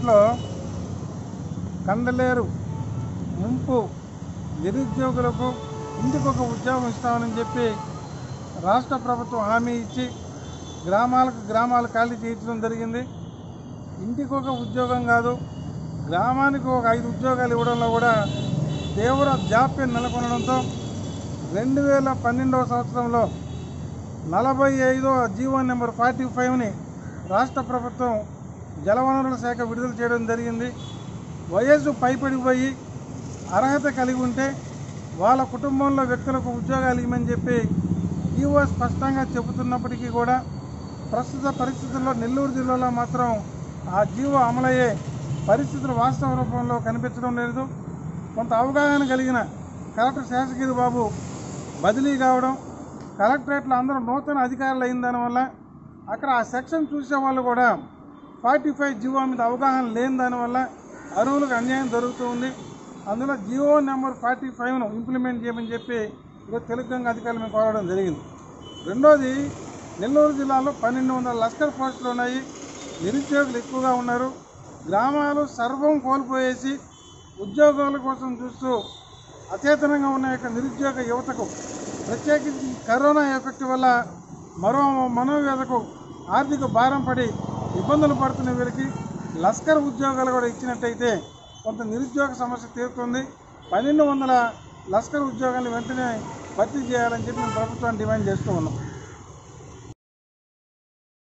దాంట్లో కందలేరు ముంపు నిరుద్యోగులకు ఇంటికి ఒక ఉద్యోగం ఇస్తామని చెప్పి రాష్ట్ర ప్రభుత్వం హామీ ఇచ్చి గ్రామాలకు గ్రామాలు ఖాళీ చేయించడం జరిగింది ఇంటికి ఒక ఉద్యోగం కాదు గ్రామానికి ఒక ఐదు ఉద్యోగాలు ఇవ్వడంలో కూడా తీవ్ర జాప్యం నెలకొనడంతో రెండు వేల పన్నెండవ సంవత్సరంలో నలభై ఐదో జీవో నెంబర్ ఫార్టీ ఫైవ్ని రాష్ట్ర ప్రభుత్వం జలవనరుల శాఖ విడుదల చేయడం జరిగింది వయస్సు పైపడిపోయి అర్హత కలిగి ఉంటే వాళ్ళ కుటుంబంలో వ్యక్తులకు ఉద్యోగాలు ఇవ్వమని చెప్పి ఈవో స్పష్టంగా చెబుతున్నప్పటికీ కూడా ప్రస్తుత పరిస్థితుల్లో నెల్లూరు జిల్లాలో మాత్రం ఆ జీవో అమలయ్యే పరిస్థితులు వాస్తవ రూపంలో కనిపించడం లేదు కొంత అవగాహన కలిగిన కలెక్టర్ శేషగిరి బాబు బదిలీ కావడం కలెక్టరేట్లో అందరూ నూతన అధికారులు అయిన దానివల్ల అక్కడ ఆ సెక్షన్ చూసే వాళ్ళు కూడా ఫార్టీ ఫైవ్ జీవో మీద అవగాహన లేని దానివల్ల అరువులకు అన్యాయం జరుగుతూ ఉంది అందులో జియో నెంబర్ ఫార్టీ ఫైవ్ను ఇంప్లిమెంట్ చేయమని చెప్పి ఈరోజు తెలుగు అధికారులు మేము కోరడం జరిగింది రెండోది నెల్లూరు జిల్లాలో పన్నెండు వందల లష్కర్ పోస్టులు ఉన్నాయి నిరుద్యోగులు ఎక్కువగా ఉన్నారు గ్రామాలు సర్వం కోల్పోయేసి ఉద్యోగాల కోసం చూస్తూ అచేతనంగా ఉన్న యొక్క నిరుద్యోగ యువతకు ప్రత్యేకించి కరోనా ఎఫెక్ట్ వల్ల మరో మనోవ్యధకు ఆర్థిక భారం పడి ఇబ్బందులు పడుతున్న వీరికి లష్కర్ ఉద్యోగాలు కూడా ఇచ్చినట్టయితే కొంత నిరుద్యోగ సమస్య తీరుతుంది పన్నెండు వందల లష్కర్ ఉద్యోగాలు వెంటనే భర్తీ చేయాలని చెప్పి మేము ప్రభుత్వాన్ని డిమాండ్ చేస్తూ ఉన్నాం